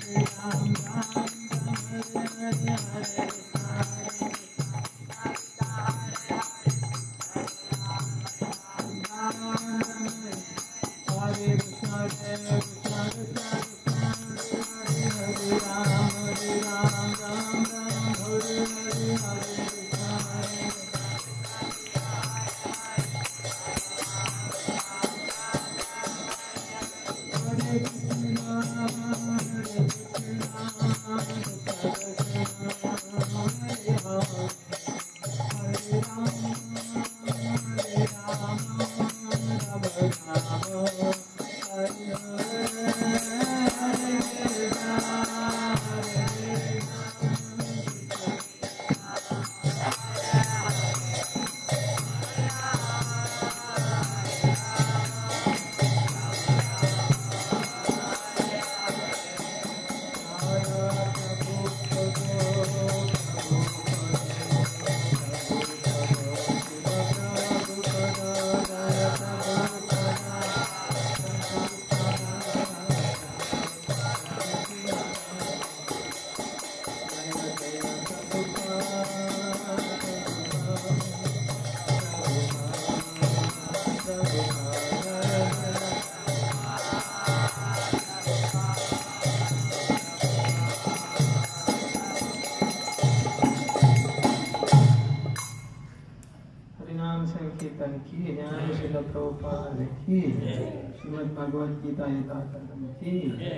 हरिनाम संकीर्तन की जय श्रील प्रभुपाद की श्रीमद् भगवद गीता यथातथम की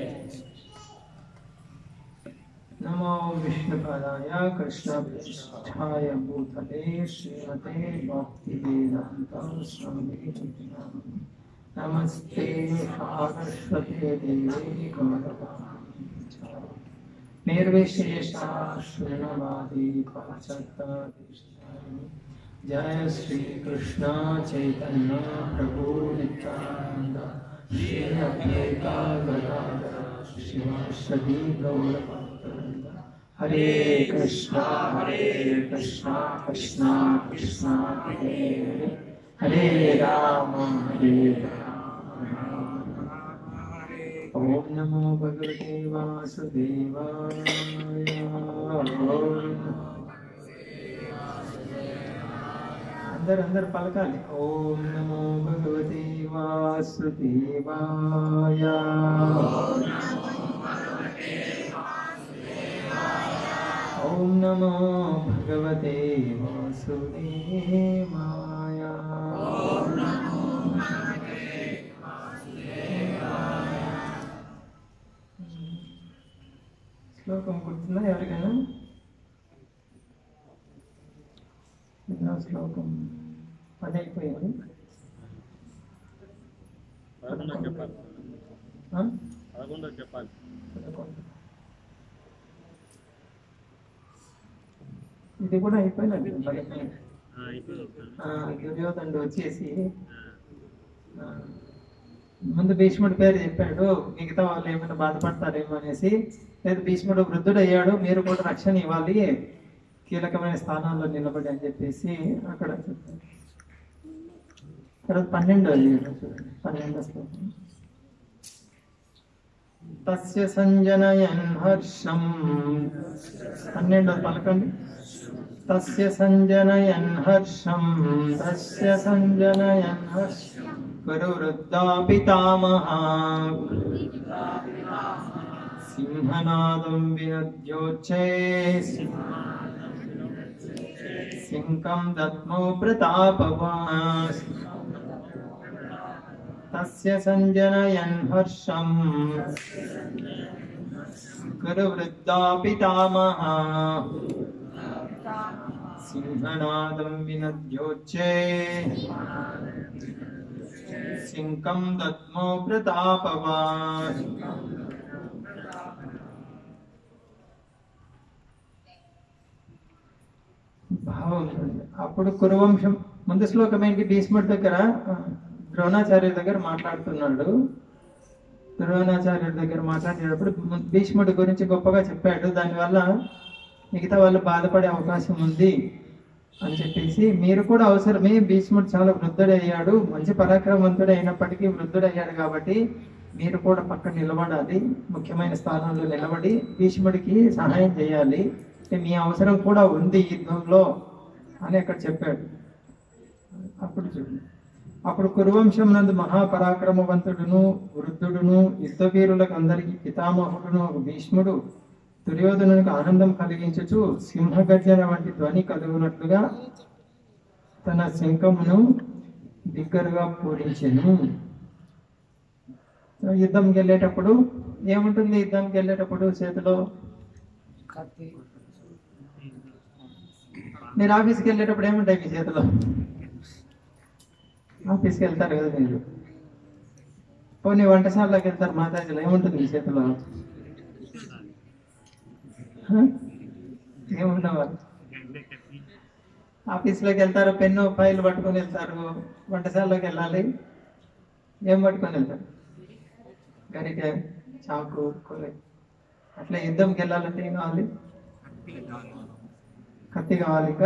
नमो विष्णुपदाय कृष्णपृष्ठाय भूतले श्रीमते भक्तिवेदान्त स्वामी नमस्ते सारस्वते देवे गौरवाणी निर्विशेषा शून्यवादी पाश्चात्य जय श्री कृष्ण चैतन्य प्रभु नित्यानंद श्री अद्वैता गदाधर शिवासदि गौर भक्तवृंद। हरे कृष्णा हरे कृष्णा कृष्णा कृष्णा हरे हरे हरे राम हरे राम राम राम हरे ओम नमो भगवते वासुदेवाय ओम नमो అందరు అందరు పలకాలి ఓం నమో భగవతే వాసుదేవాయ ఓం నమో భగవతే వాసుదేవాయ శ్లోకం గుర్తుందా ఎవరికైనా నిన్న శ్లోకం పది అయిపోయింది పదకొండో చెప్పాలి ఆ? పదకొండో చెప్పాలి పదకొండు. ఇది కూడా అయిపోయినట్టు పదకొండు. ఆ, అయిపోయింది ఆ, దుర్యోధనుడు వచ్చేసి ఆ, ఆ, ముందు భీష్ముడి పేరు చెప్పాడు మిగతా వాళ్ళు ఏమైనా బాధపడతారేమో అనేసి లేదు భీష్ముడు వృద్ధుడు అయ్యాడు మీరు కూడా రక్షణ ఇవ్వాలి కీలకమైన స్థానాల్లో నిలబడి అని చెప్పేసి అక్కడ చెప్పాడు తర్వాత పన్నెండో అధ్యాయం చూడండి పన్నెండో శ్లోకం తస్య సంజనయన్ హర్షం పన్నెండో పలకండి తస్య సంజనయన్ హర్షం తస్య సంజనయన్ హర్షం కురు వృద్ధా పితామహా సింహనాదం వినద్యోచ్చే సింకం దత్మో ప్రతాపవాన్ తస్య సంజనయన్ హర్షం కురు వృద్ధా పితామహా సింహనాదం వినద్యోచ్చే సింకం దత్మో ప్రతాపవాన్ బాగుంటుంది అప్పుడు కురువంశం ముందు శ్లోకం ఏంటి భీష్ముడి దగ్గర ఆ, ద్రోణాచార్యుల దగ్గర మాట్లాడుతున్నాడు ద్రోణాచార్యుడి దగ్గర మాట్లాడేటప్పుడు ము- భీష్ముడి గురించి గొప్పగా చెప్పాడు దానివల్ల మిగతా వాళ్ళు బాధపడే అవకాశం ఉంది అని చెప్పేసి మీరు కూడా అవసరమే భీష్ముడు చాలా వృద్ధుడయ్యాడు మంచి పరాక్రమవంతుడు అయినప్పటికీ వృద్ధుడయ్యాడు కాబట్టి మీరు కూడా పక్కన నిలబడాలి ముఖ్యమైన స్థానంలో నిలబడి భీష్ముడికి సహాయం చేయాలి అంటే మీ అవసరం కూడా ఉంది ఈ యుద్ధంలో అని అక్కడ చెప్పాడు అప్పుడు చూడండి అప్పుడు కురువంశం నందు మహాపరాక్రమవంతుడును వృద్ధుడును యుద్ధవీరులకు అందరికీ పితామహుడును ఒక భీష్ముడు దుర్యోధనునికి ఆనందం కలిగించుచు సింహగర్జన వంటి ధ్వని కలుగునట్లుగా తన శంఖమును బిగ్గరగా పూరించెను యుద్ధంకి వెళ్ళేటప్పుడు ఏముంటుంది యుద్ధంకి వెళ్ళేటప్పుడు చేతిలో మీరు ఆఫీస్కి వెళ్ళేటప్పుడు ఏముంటాయి మీ చేతిలో ఆఫీస్కి వెళ్తారు కదా మీరు పోనీ వంటశాలలోకి వెళ్తారు మాతాజీలో ఏముంటుంది మీ చేతిలో హ? ఏముండవా ఆఫీస్లోకి వెళ్తారు పెన్ను ఫైల్ పట్టుకొని వెళ్తారు వంటశాలలోకి వెళ్ళాలి ఏం పట్టుకొని వెళ్తారు గరిక చాకు కొలై అట్లా యుద్ధంకి వెళ్ళాలంటే ఏం కావాలి కత్తి కావాలి ఇంకా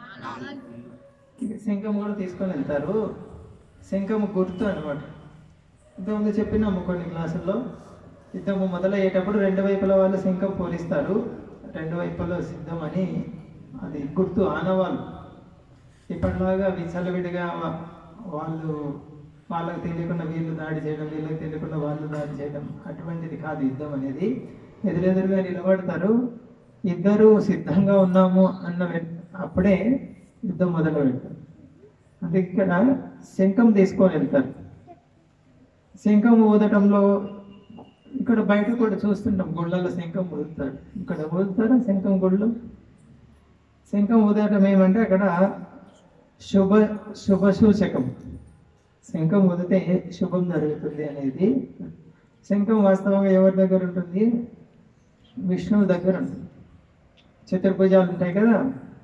శంఖం కూడా తీసుకొని వెళ్తారు శంఖము గుర్తు అనమాట ఇంతకుముందు చెప్పినాము కొన్ని క్లాసుల్లో యుద్ధము మొదలయ్యేటప్పుడు రెండు వైపుల వాళ్ళు శంఖం పూరిస్తారు రెండు వైపులో సిద్ధం అని అది గుర్తు ఆనవాళ్ళు ఇప్పటిలాగా విచ్చలవిడిగా వా- వాళ్ళు వాళ్ళకి తెలియకుండా వీళ్ళు దాడి చేయడం వీళ్ళకి తెలియకుండా వాళ్ళు దాడి చేయడం అటువంటిది కాదు యుద్ధం అనేది ఎదురెదురుగా నిలబడతారు ఇద్దరు సిద్ధంగా ఉన్నాము అన్న వెం- అప్పుడే యుద్ధం మొదలు పెడతారు అంటే ఇక్కడ శంఖం తీసుకొని వెళ్తారు శంఖం ఊదటంలో ఇక్కడ బయట కూడా చూస్తుంటాం గుళ్ళల్లో శంఖం ఊదుతారు ఇక్కడ ఊదుతారా శంఖం గుళ్ళు శంఖం ఊదటం ఏమంటే అక్కడ శుభ శుభ సూచకం శంఖం ఊదితే శుభం జరుగుతుంది అనేది శంఖం వాస్తవంగా ఎవరి దగ్గర ఉంటుంది విష్ణువు దగ్గర ఉంటుంది చతుర్భుజాలు ఉంటాయి కదా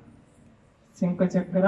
శంఖ చక్ర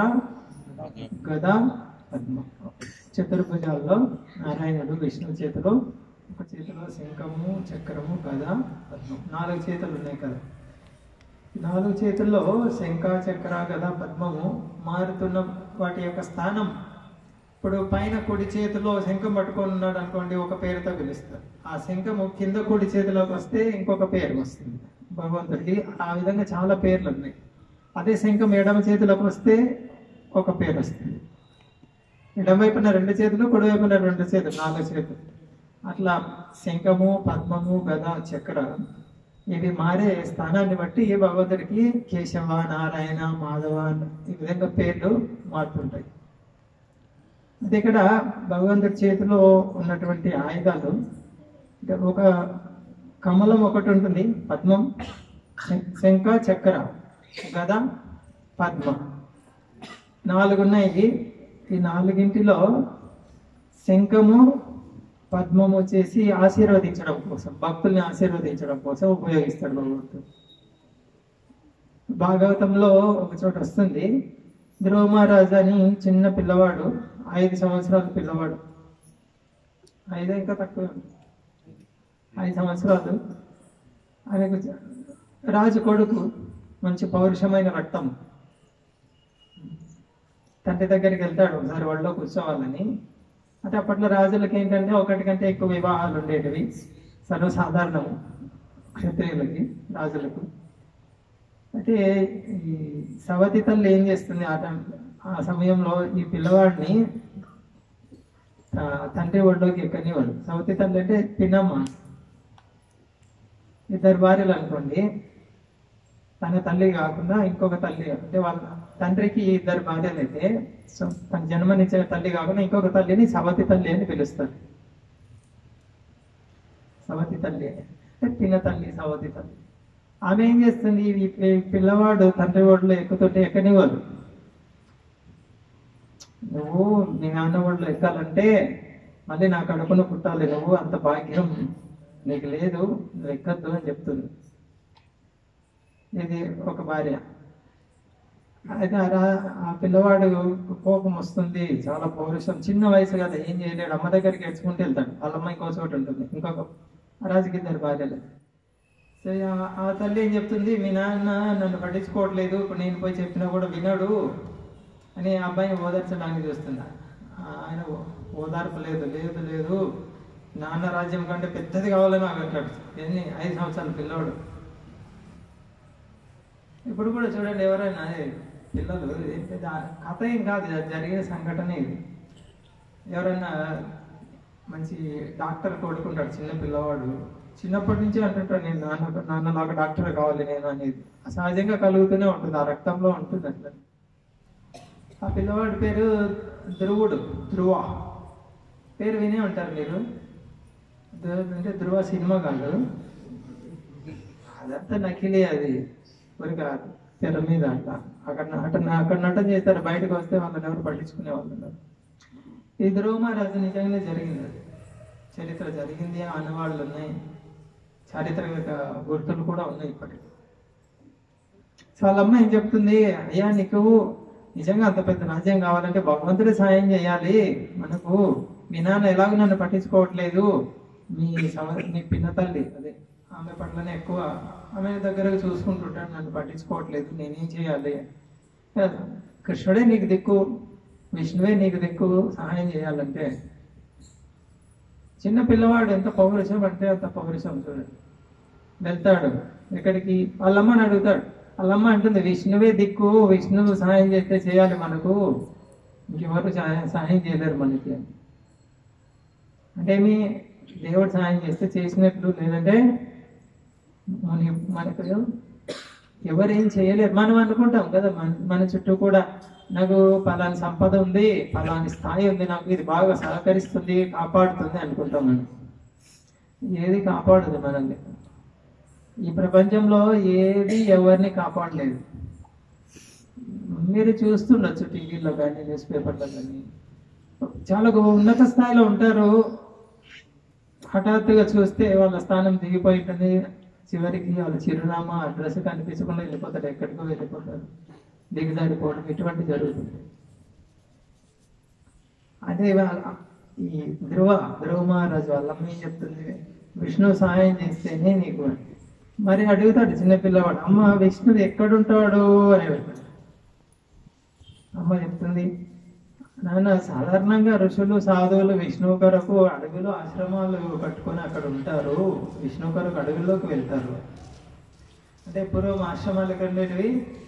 గద పద్మ చతుర్భుజాల్లో నారాయణుడు విష్ణు చేతిలో ఒక చేతిలో శంఖము చక్రము గద పద్మం నాలుగు చేతులు ఉన్నాయి కదా నాలుగు చేతుల్లో శంఖ చక్ర గద పద్మము మారుతున్న వాటి యొక్క స్థానం ఇప్పుడు పైన కుడి చేతిలో శంఖం పట్టుకొని ఉన్నాడు అనుకోండి ఒక పేరుతో పిలుస్తారు ఆ శంఖము కింద కుడి చేతిలోకి వస్తే ఇంకొక పేరు వస్తుంది భగవంతుడికి ఆ విధంగా చాలా పేర్లు ఉన్నాయి అదే శంఖం ఎడమ చేతిలోకి వస్తే ఒక పేరు వస్తుంది ఎడమ వైపున రెండు చేతులు కుడి వైపున రెండు చేతులు నాలుగు చేతులు అట్లా శంఖము పద్మము గద చక్ర ఇవి మారే స్థానాన్ని బట్టి భగవంతుడికి కేశవ నారాయణ మాధవ ఈ విధంగా పేర్లు మారుతుంటాయి అయితే ఇక్కడ భగవంతుడి చేతిలో ఉన్నటువంటి ఆయుధాలు అంటే ఒక కమలం ఒకటి ఉంటుంది పద్మం శం- శంఖ చక్ర గద పద్మ నాలుగు ఉన్నాయి ఈ నాలుగింటిలో శంఖము పద్మము వచ్చేసి ఆశీర్వదించడం కోసం భక్తుల్ని ఆశీర్వదించడం కోసం ఉపయోగిస్తాడు భగవంతుడు భాగవతంలో ఒక చోట వస్తుంది ధ్రువ మహారాజు అని చిన్న పిల్లవాడు ఐదు సంవత్సరాల పిల్లవాడు ఐదు ఇంకా తక్కువ ఐదు సంవత్సరాలు ఆయనకు చ- రాజు కొడుకు మంచి పౌరుషమైన రక్తం తండ్రి దగ్గరికి వెళ్తాడు ఒకసారి వాళ్ళలో కూర్చోవాలని అంటే అప్పట్లో రాజులకి ఏంటంటే ఒకటి కంటే ఎక్కువ వివాహాలు ఉండేటివి సర్వసాధారణము క్షత్రియులకి రాజులకు అయితే ఈ సవతి తల్లి ఏం చేస్తుంది ఆ టైం ఆ సమయంలో ఈ పిల్లవాడిని ఆ, తండ్రి ఒళ్ళోకి ఎక్కనివాడు సవతి తల్లి అంటే పిన్నమ్మ ఇద్దరు భార్యలు అనుకోండి తన తల్లి కాకుండా ఇంకొక తల్లి అంటే వాళ్ళ తండ్రికి ఇద్దరు భార్యలు అయితే సో తన జన్మనిచ్చిన తల్లి కాకుండా ఇంకొక తల్లిని సవతి తల్లి అని పిలుస్తారు సవతి తల్లి అంటే పిన్న తల్లి సవతి తల్లి ఆమె ఏం చేస్తుంది ఈ పి- పిల్లవాడు తండ్రి ఒడిలో ఎక్కుతుంటే ఎక్కనివ్వదు నువ్వు నీ నాన్న ఒడిలో ఎక్కాలంటే మళ్ళీ నా కడుపున పుట్టాలి నువ్వు అంత భాగ్యం నీకు లేదు నువ్వు ఎక్కద్దు అని చెప్తుంది ఇది ఒక భార్య అయితే ఆ రా- ఆ పిల్లవాడు కోపం వస్తుంది చాలా పౌరుషం చిన్న వయసు కదా ఏం చేయలేడు అమ్మ దగ్గరికి ఎడుచుకుంటూ వెళ్తాడు వాళ్ళ అమ్మ ఇంకో చోట ఉంటుంది ఇంకొక రాజుకి ఇద్దరు భార్యలు సో ఆ- ఆ తల్లి ఏం చెప్తుంది మీ నాన్న నన్ను పట్టించుకోవట్లేదు ఇప్పుడు నేను పోయి చెప్పినా కూడా వినడు అని ఆ అబ్బాయిని ఓదార్చడానికి చూస్తున్నా ఆయన ఓ- ఓదార్పు లేదు లేదు లేదు నాన్న రాజ్యం కంటే పెద్దది కావాలని ఆగట్టాడు ఎన్ని ఐదు సంవత్సరాల పిల్లోడు ఇప్పుడు కూడా చూడండి ఎవరైనా ఏ పిల్లలు ఏం పెద్ద కథ ఏం కాదు ఇది జరిగిన సంఘటన ఇది ఎవరైనా మంచి డాక్టర్ కొడుకుంటాడు చిన్న పిల్లవాడు చిన్నప్పటి నుంచి అంటుంటాడు నేను నాన్న నాన్నలాగా డాక్టర్ కావాలి నేను అనేది సహజంగా కలుగుతూనే ఉంటుంది ఆ రక్తంలో ఉంటుంది అట్లా ఆ పిల్లవాడి పేరు ధ్రువుడు ధ్రువ పేరు వినే ఉంటారు మీరు ధ్రువ అంటే ధ్రువ సినిమా కాదు అదంతా నకిలీ అది ఊరి కాదు తెర మీద అంట అక్కడ నట అక్కడ నటన చేస్తారు బయటకు వస్తే వాళ్ళని ఎవరు పట్టించుకునే వాళ్ళు ఉన్నారు ఈ ధ్రువ మహారాజు నిజంగానే జరిగింది అది చరిత్ర జరిగింది ఆనవాళ్ళు ఉన్నాయి చారిత్రక గుర్తులు కూడా ఉన్నాయి ఇప్పటికి సో వాళ్ళ అమ్మ ఏం చెప్తుంది అయ్యా నీకు నిజంగా అంత పెద్ద రాజ్యం కావాలంటే భగవంతుడే సాయం చేయాలి మనకు మీ నాన్న ఎలాగో నన్ను పట్టించుకోవట్లేదు మీ సమ మీ పిన్న తల్లి అదే ఆమె పట్లనే ఎక్కువ ఆమె దగ్గరకు చూసుకుంటుంటాడు నన్ను పట్టించుకోవట్లేదు నేనేం చేయాలి కృష్ణుడే నీకు దిక్కు విష్ణువే నీకు దిక్కు సహాయం చేయాలంటే చిన్న పిల్లవాడు ఎంత పౌరుషం అంటే అంత పౌరుషం చూడండి వెళ్తాడు ఎక్కడికి వాళ్ళమ్మని అడుగుతాడు వాళ్ళమ్మ అంటుంది విష్ణువే దిక్కు విష్ణువు సహాయం చేస్తే చేయాలి మనకు ఇంకెవరు సహాయం సహాయం చేయలేరు మనకి అని. అంటే మీ దేవుడు సహాయం చేస్తే చేసినట్లు లేదంటే మన మనకు ఎవరేం చేయలేరు మనం అనుకుంటాం కదా మన మన చుట్టూ కూడా నాకు పలాని సంపద ఉంది పలాని స్థాయి ఉంది నాకు ఇది బాగా సహకరిస్తుంది కాపాడుతుంది అనుకుంటాం మనం ఏది కాపాడదు మనల్ని ఈ ప్రపంచంలో ఏది ఎవరిని కాపాడలేదు మీరు చూస్తుండొచ్చు టీవీలో కానీ న్యూస్ పేపర్లో కానీ చాలా గొప్ప ఉన్నత స్థాయిలో ఉంటారు హఠాత్తుగా చూస్తే వాళ్ళ స్థానం దిగిపోయి ఉంటుంది చివరికి వాళ్ళ చిరునామా అడ్రస్ కనిపించకుండా వెళ్ళిపోతారు ఎక్కడికో వెళ్ళిపోతారు దిగజారిపోవడం ఇటువంటి జరుగుతుంది అదే వాళ్ళ ఈ ధ్రువ ధ్రువ మహారాజు వాళ్ళ అమ్మ ఏం చెప్తుంది విష్ణు సహాయం చేస్తేనే నీకు అని. మరి అడుగుతాడు చిన్న పిల్లవాడు అమ్మ విష్ణువు ఎక్కడుంటాడు అని అడుగుతాడు అమ్మ చెప్తుంది నాన్న సాధారణంగా ఋషులు సాధువులు విష్ణువు కొరకు అడవిలో ఆశ్రమాలు కట్టుకొని అక్కడ ఉంటారు విష్ణువు కొరకు అడవిలోకి వెళ్తారు అంటే పూర్వం ఆశ్రమాలు ఎక్కడ ఉండేటివి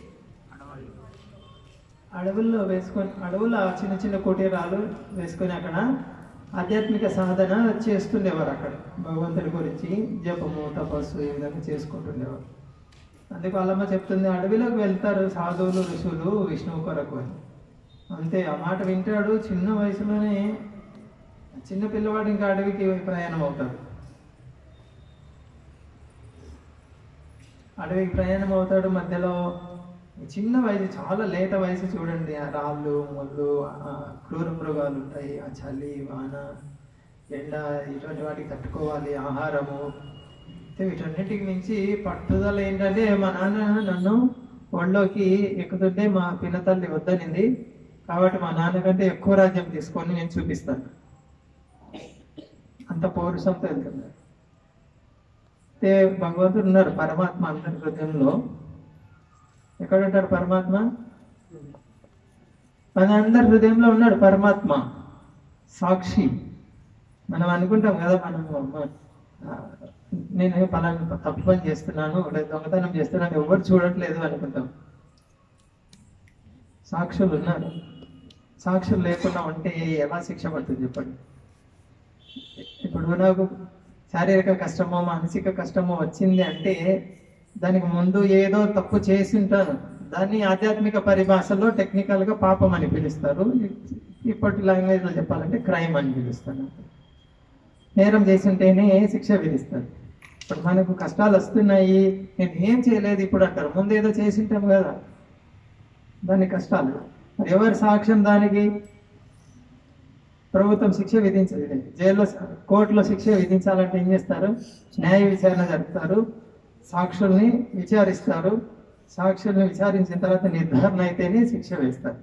అడవుల్లో వేసుకొని అడవుల చిన్న చిన్న కుటీరాలు వేసుకొని అక్కడ ఆధ్యాత్మిక సాధన చేస్తుండేవారు అక్కడ భగవంతుడి గురించి జపము తపస్సు ఈ విధంగా చేసుకుంటుండేవారు అందుకు వాళ్ళమ్మ చెప్తుంది అడవిలోకి వెళ్తారు సాధువులు ఋషులు విష్ణువు కొరకు అని అంతే ఆ మాట వింటాడు చిన్న వయసులోనే చిన్న పిల్లవాడు ఇంకా అడవికి ప్రయాణం అవుతాడు అడవికి ప్రయాణం అవుతాడు మధ్యలో చిన్న వయసు చాలా లేత వయసు చూడండి ఆ రాళ్ళు ముళ్ళు ఆ క్రూర మృగాలు ఉంటాయి ఆ చలి వాన ఎండ ఇటువంటి వాటికి తట్టుకోవాలి ఆహారము అయితే వీటన్నిటికి మించి పట్టుదల ఏంటంటే మా నాన్న నన్ను ఒళ్ళోకి ఎక్కుతుంటే మా పినతల్లి వద్దనింది కాబట్టి మా నాన్నకంటే ఎక్కువ రాజ్యం తీసుకొని నేను చూపిస్తాను అంత పౌరుషంతో వెళ్తున్నారు అయితే భగవంతుడు ఉన్నారు పరమాత్మ అందరి హృదయంలో ఎక్కడ ఉంటాడు పరమాత్మ మన అందరి హృదయంలో ఉన్నాడు పరమాత్మ సాక్షి మనం అనుకుంటాం కదా మనం అమ్మ, ఆ, నేను పలానా తప్పు పని చేస్తున్నాను లేదా దొంగతనం చేస్తున్నాను ఎవరు చూడట్లేదు అనుకుంటాం సాక్షులు ఉన్నారు సాక్షులు లేకుండా ఉంటే ఎలా శిక్ష పడుతుంది చెప్పండి ఇప్పుడు నాకు శారీరక కష్టమో మానసిక కష్టమో వచ్చింది అంటే దానికి ముందు ఏదో తప్పు చేసి ఉంటాను దాన్ని ఆధ్యాత్మిక పరిభాషలో టెక్నికల్ గా పాపం అని పిలుస్తారు ఇప్పటి లాంగ్వేజ్ లో చెప్పాలంటే క్రైమ్ అని పిలుస్తాను నేరం చేసి ఉంటేనే శిక్ష విధిస్తారు ఇప్పుడు మనకు కష్టాలు వస్తున్నాయి నేను ఏం చేయలేదు ఇప్పుడు అంటారు ముందు ఏదో చేసి ఉంటాం కదా దాని కష్టాలు మరి ఎవరి సాక్ష్యం దానికి ప్రభుత్వం శిక్ష విధించదు ఇది. జైల్లో కోర్టులో శిక్ష విధించాలంటే ఏం చేస్తారు న్యాయ విచారణ జరుపుతారు సాక్షుల్ని విచారిస్తారు సాక్షుల్ని విచారించిన తర్వాత నిర్ధారణ అయితేనే శిక్ష వేస్తారు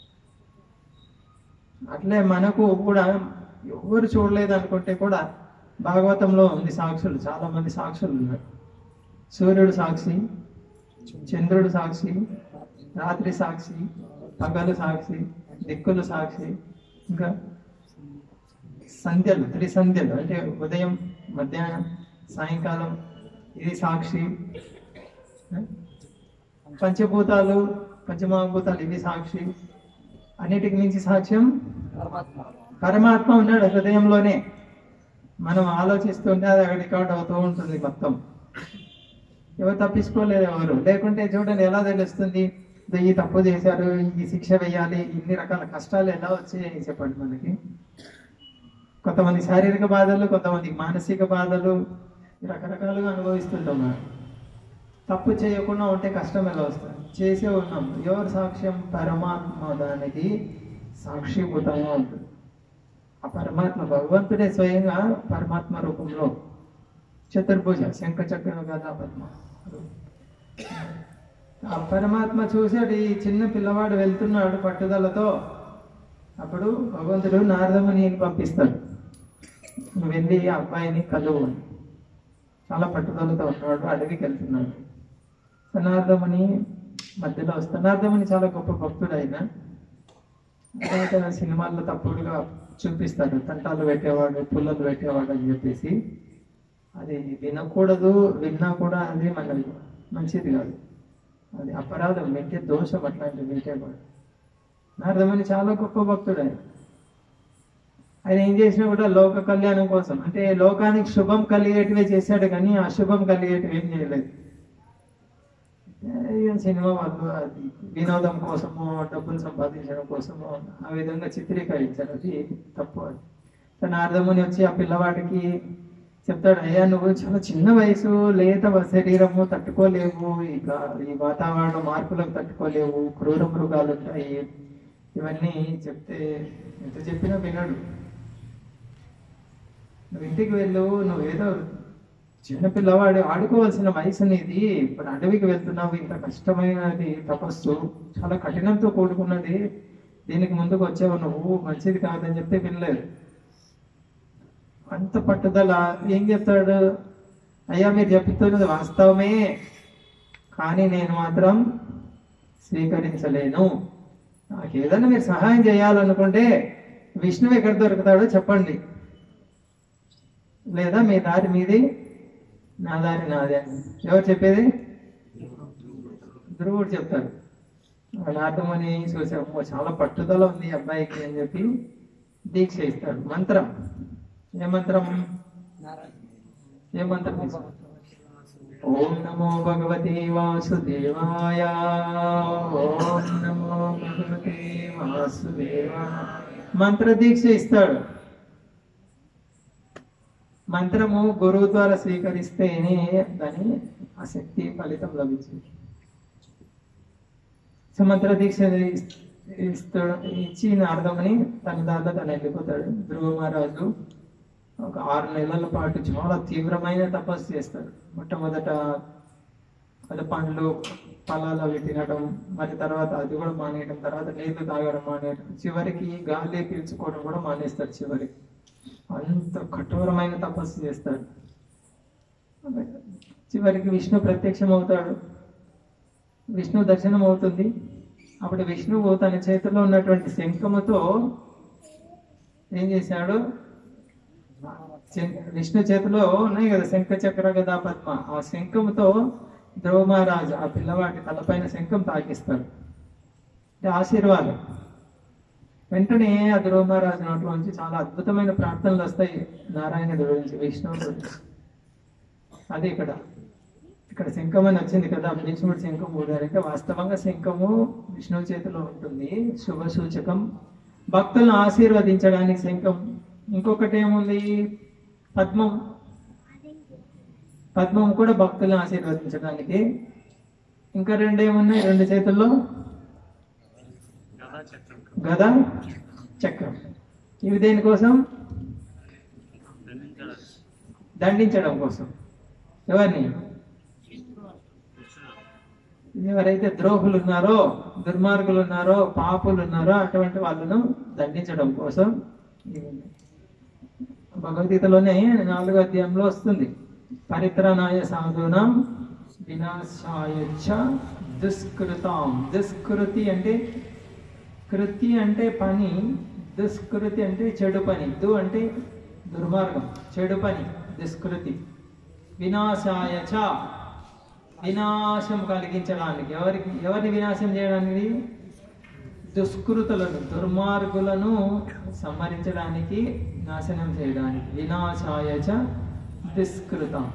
అట్లే మనకు కూడా ఎవరు చూడలేదు అనుకుంటే కూడా భాగవతంలో ఉంది సాక్షులు చాలా మంది సాక్షులు ఉన్నారు సూర్యుడు సాక్షి చంద్రుడు సాక్షి రాత్రి సాక్షి పగలు సాక్షి దిక్కులు సాక్షి ఇంకా సంధ్యలు త్రి సంధ్యలు అంటే ఉదయం మధ్యాహ్నం సాయంకాలం ఇది సాక్షి పంచభూతాలు పంచమహాభూతాలు ఇవి సాక్షి అన్నిటికి మించి సాక్ష్యం పరమాత్మ ఉన్నాడు హృదయంలోనే మనం ఆలోచిస్తుంటే అది అక్కడ రికార్డ్ అవుతూ ఉంటుంది మొత్తం ఎవరు తప్పించుకోలేదు ఎవరు లేకుంటే చూడండి ఎలా తెలుస్తుంది ఇదో ఈ తప్పు చేశారు ఈ శిక్ష వేయాలి ఇన్ని రకాల కష్టాలు ఎలా వచ్చాయి చెప్పండి మనకి కొంతమంది శారీరక బాధలు కొంతమందికి మానసిక బాధలు రకరకాలుగా అనుభవిస్తుంటాం మనం తప్పు చేయకుండా ఉంటే కష్టం ఎలా వస్తుంది చేసే ఉన్నాం ఎవరు సాక్ష్యం పరమాత్మ దానికి సాక్షిభూతంగా ఉంటుంది ఆ పరమాత్మ భగవంతుడే స్వయంగా పరమాత్మ రూపంలో చతుర్భుజ శంఖ చక్ర గదా పద్మ ఆ పరమాత్మ చూశాడు ఈ చిన్న పిల్లవాడు వెళ్తున్నాడు పట్టుదలతో అప్పుడు భగవంతుడు నారదముని పంపిస్తాడు నువ్వు వెళ్ళి ఆ అబ్బాయిని కలువు అని. చాలా పట్టుదలతో ఉన్నాడు అడవికి వెళ్తున్నాడు సనార్దముని మధ్యలో వస్తాడు నారదముని చాలా గొప్ప భక్తుడు ఆయన తర్వాత సినిమాల్లో తప్పుడుగా చూపిస్తారు తంటాలు పెట్టేవాడు పుల్లలు పెట్టేవాడు అని చెప్పేసి అది వినకూడదు విన్నా కూడా అది మన మంచిది కాదు అది అపరాధం వింటే దోషం అట్లాంటివి వింటే కూడా నారదముని చాలా గొప్ప భక్తుడు ఆయన ఆయన ఏం చేసినా కూడా లోక కళ్యాణం కోసం అంటే లోకానికి శుభం కలిగేటివే చేశాడు కానీ అశుభం కలిగేటివి ఏం చేయలేదు ఏ, సినిమా వాళ్ళు అది వినోదం కోసమో డబ్బులు సంపాదించడం కోసమో ఆ విధంగా చిత్రీకరించారు అది తప్పు అది తన అర్థముని వచ్చి ఆ పిల్లవాడికి చెప్తాడు అయ్యా నువ్వు చాలా చిన్న వయసు లేత శరీరము తట్టుకోలేవు ఇక ఈ వాతావరణ మార్పులకు తట్టుకోలేవు క్రూర మృగాలు ఉంటాయి ఇవన్నీ చెప్తే ఎంత చెప్పినా వినడు నువ్వు ఇంటికి వెళ్ళు నువ్వు ఏదో చిన్న పిల్లవాడు ఆడుకోవాల్సిన వయసు నీది ఇప్పుడు అడవికి వెళ్తున్నావు ఇంత కష్టమైనది తపస్సు చాలా కఠినంతో కూడుకున్నది దీనికి ముందుకు వచ్చావు నువ్వు మంచిది కాదని చెప్తే వినలేదు అంత పట్టుదల ఏం చెప్తాడు అయ్యా మీరు చెప్తున్నది వాస్తవమే కానీ నేను మాత్రం స్వీకరించలేను నాకు ఏదైనా మీరు సహాయం చేయాలనుకుంటే విష్ణువు ఎక్కడ దొరుకుతాడో చెప్పండి లేదా మీ దారి మీది నా దారి నాదే అని ఎవరు చెప్పేది ధ్రువుడు చెప్తాడు వాళ్ళ అర్థమని చూసే "అమ్మో, చాలా పట్టుదల ఉంది ఈ అబ్బాయికి అని చెప్పి దీక్ష ఇస్తాడు మంత్రం ఏ మంత్రం ఏ మంత్రం తీసుకో ఓం నమో భగవతే వాసుదేవాయ ఓం నమో భగవతే వాసుదేవాయ మంత్ర దీక్ష ఇస్తాడు మంత్రము గురువు ద్వారా స్వీకరిస్తేనే దాని ఆ శక్తి ఫలితం లభించింది సో మంత్ర దీక్ష ఇస్తాడు ఇచ్చి అర్థమని తన దాంట్లో తను వెళ్ళిపోతాడు ధ్రువ మహారాజు ఒక ఆరు నెలల పాటు చాలా తీవ్రమైన తపస్సు చేస్తాడు మొట్టమొదట అది పండ్లు ఫలాలు అవి తినడం మరి తర్వాత అది కూడా మానేయడం తర్వాత నీళ్లు తాగడం మానేయడం చివరికి గాలి పీల్చుకోవడం కూడా మానేస్తాడు చివరికి అంత కఠోరమైన తపస్సు చేస్తాడు చివరికి విష్ణు ప్రత్యక్షం అవుతాడు విష్ణు దర్శనం అవుతుంది అప్పుడు విష్ణువు తన చేతిలో ఉన్నటువంటి శంఖముతో ఏం చేశాడు శం- విష్ణు చేతిలో ఉన్నాయి కదా శంఖ చక్ర గదా పద్మ ఆ శంఖముతో ధ్రువ మహారాజు ఆ పిల్లవాడి తలపైన శంఖం తాకిస్తాడు అంటే ఆశీర్వాదం వెంటనే ఆ ధ్రువ మహారాజు నోట్లో నుంచి చాలా అద్భుతమైన ప్రార్థనలు వస్తాయి నారాయణుడి గురించి విష్ణువు గురించి అది ఇక్కడ ఇక్కడ శంఖం అని వచ్చింది కదా భీష్ముడు శంఖం ఊదారంటే వాస్తవంగా శంఖము విష్ణువు చేతిలో ఉంటుంది శుభ సూచకం భక్తులను ఆశీర్వదించడానికి శంఖం ఇంకొకటి ఏముంది పద్మం పద్మం కూడా భక్తులను ఆశీర్వదించడానికి ఇంకా రెండు ఏమున్నాయి రెండు చేతుల్లో గదా చక్రం గద చక్రం ఇవి దేనికోసం దండించడానికి దండించడం కోసం ఎవరిని ఎవరైతే ద్రోహులు ఉన్నారో దుర్మార్గులు ఉన్నారో పాపులు ఉన్నారో అటువంటి వాళ్ళను దండించడం కోసం ఇవి ఉన్నాయి. భగవద్గీతలోనే నాలుగో అధ్యాయంలో వస్తుంది పరిత్రనాయ సాధునం వినాశాయచ్చ దుష్కృతాం దుష్కృతి అంటే కృతి అంటే పని దుష్కృతి అంటే చెడు పని దు అంటే దుర్మార్గం చెడు పని దుష్కృతి వినాశాయ చ వినాశం కలిగించడానికి ఎవరికి ఎవరిని వినాశం చేయడానికి దుష్కృతులను దుర్మార్గులను సంహరించడానికి నాశనం చేయడానికి వినాశాయ చ దుష్కృతం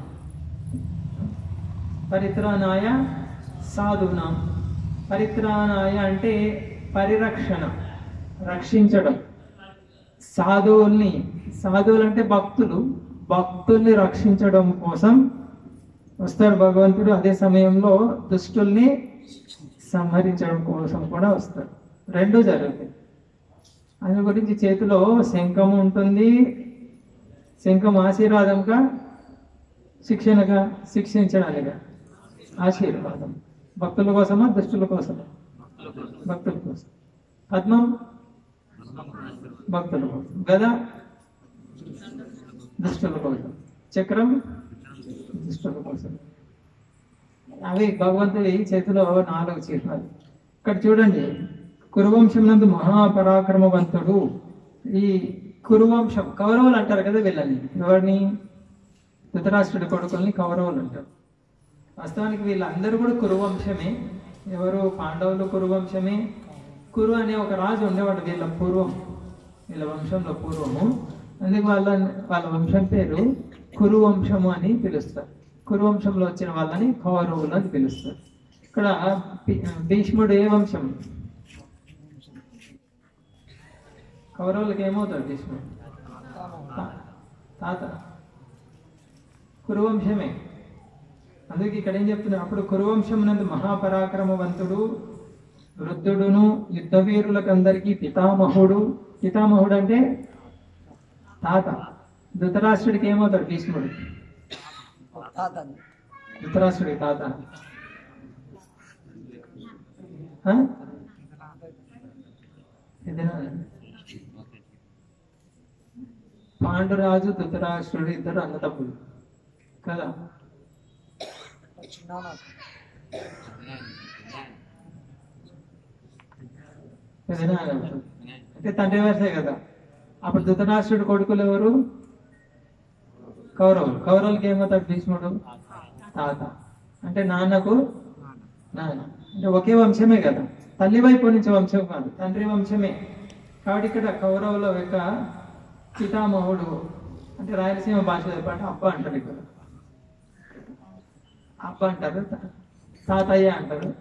పరిత్రాణాయ సాధునాం పరిత్రాణాయ అంటే పరిరక్షణ రక్షించడం సాధువుల్ని సాధువులు అంటే భక్తులు భక్తుల్ని రక్షించడం కోసం వస్తాడు భగవంతుడు అదే సమయంలో దుష్టుల్ని సంహరించడం కోసం కూడా వస్తాడు రెండు జరుగుతాయి ఆయన గురించి చేతిలో శంఖం ఉంటుంది శంఖం ఆశీర్వాదంగా శిక్షణగా శిక్షించడానిగా ఆశీర్వాదం భక్తుల కోసమా దుష్టుల కోసమా భక్తుల కోసం పద్మం భక్తుల కోసం గద దుష్టుల కోసం చక్రం దుష్టుల కోసం అవి భగవంతుడి చేతిలో నాలుగు చిహ్నాలు ఇక్కడ చూడండి కురువంశం నందు మహాపరాక్రమవంతుడు ఈ కురువంశం కౌరవులు అంటారు కదా వీళ్ళని ఎవరిని ధృతరాష్ట్రుడి కొడుకుల్ని కౌరవులు అంటారు వాస్తవానికి వీళ్ళందరూ కూడా కురువంశమే ఎవరు పాండవులు కురువంశమే కురు అనే ఒక రాజు ఉండేవాడు వీళ్ళ పూర్వం వీళ్ళ వంశంలో పూర్వము అందుకే వాళ్ళ వాళ్ళ వంశం పేరు కురువంశము అని పిలుస్తారు కురువంశంలో వచ్చిన వాళ్ళని కౌరవులు అని పిలుస్తారు ఇక్కడ భీ- భీష్ముడు ఏ వంశం కౌరవులకు ఏమవుతాడు భీష్ముడు తా- తాత కురువంశమే అందుకే ఇక్కడ ఏం చెప్తున్నారు అప్పుడు కురువంశం నందు మహాపరాక్రమవంతుడు వృద్ధుడును యుద్ధ వీరులకందరికీ పితామహుడు పితామహుడు అంటే తాత ధృతరాష్ట్రుడికి ఏమవుతాడు భీష్ముడు ధృతరాష్ట్రుడి తాత ఆ? ఇదేనా? పాండురాజు ధృతరాష్ట్రుడు ఇద్దరు అన్నదమ్ములు కదా ఇదేనా? అంటే తండ్రి వరుసే కదా అప్పుడు ధృతరాష్ట్రుడు కొడుకులు ఎవరు కౌరవులు కౌరవులకి ఏమవుతాడు భీష్ముడు తాత అంటే నాన్నకు నాన్న అంటే ఒకే వంశమే కదా తల్లి వైపు నుంచి వంశం కాదు తండ్రి వంశమే కాబట్టి ఇక్కడ కౌరవుల యొక్క పితామహుడు అంటే రాయలసీమ భాష చెప్పండి అబ్బ అంటారు ఇక్కడ అబ్బ అంటారు తా- తాతయ్య అంటారు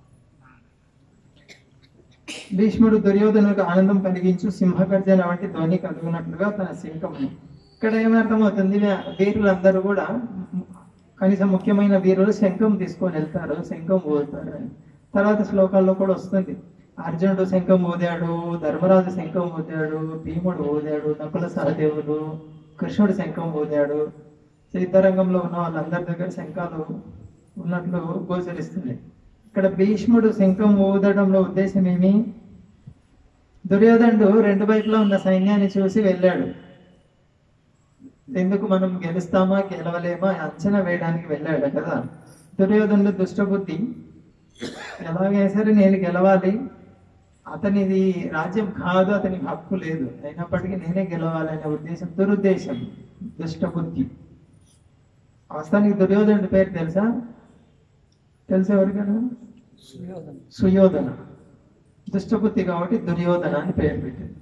భీష్ముడు దుర్యోధనులకు ఆనందం కలిగించు సింహగర్జన వంటి ధ్వని కలుగునట్లుగా తన శంఖమును ఇక్కడ ఏమర్థమవుతుంది వీ- వీరులందరూ కూడా కనీసం ముఖ్యమైన వీరులు శంఖం తీసుకొని వెళ్తారు శంఖం ఊదుతారు అని తర్వాత శ్లోకాల్లో కూడా వస్తుంది అర్జునుడు శంఖం ఊదాడు ధర్మరాజు శంఖం ఊదాడు భీముడు ఊదాడు నకుల సహదేవుడు కృష్ణుడు శంఖం ఊదాడు సో యుద్ధరంగంలో ఉన్న వాళ్ళందరి దగ్గర శంఖాలు ఉన్నట్లు గోచరిస్తుంది ఇక్కడ భీష్ముడు శంఖం ఊదడంలో ఉద్దేశం ఏమి దుర్యోధనుడు రెండు వైపులా ఉన్న సైన్యాన్ని చూసి వెళ్ళాడు ఎందుకు మనం గెలుస్తామా గెలవలేమా అంచనా వేయడానికి వెళ్ళాడు కదా దుర్యోధనుడు దుష్టబుద్ధి ఎలాగైనా సరే నేను గెలవాలి అతనిది రాజ్యం కాదు అతనికి హక్కు లేదు అయినప్పటికీ నేనే గెలవాలి అనే ఉద్దేశం దురుద్దేశం దుష్టబుద్ధి వాస్తవానికి దుర్యోధనుడి పేరు తెలుసా తెలుసా ఎవరికైనా సుయోధన దుష్టబుద్ధి కాబట్టి దుర్యోధన అని పేరు పెట్టింది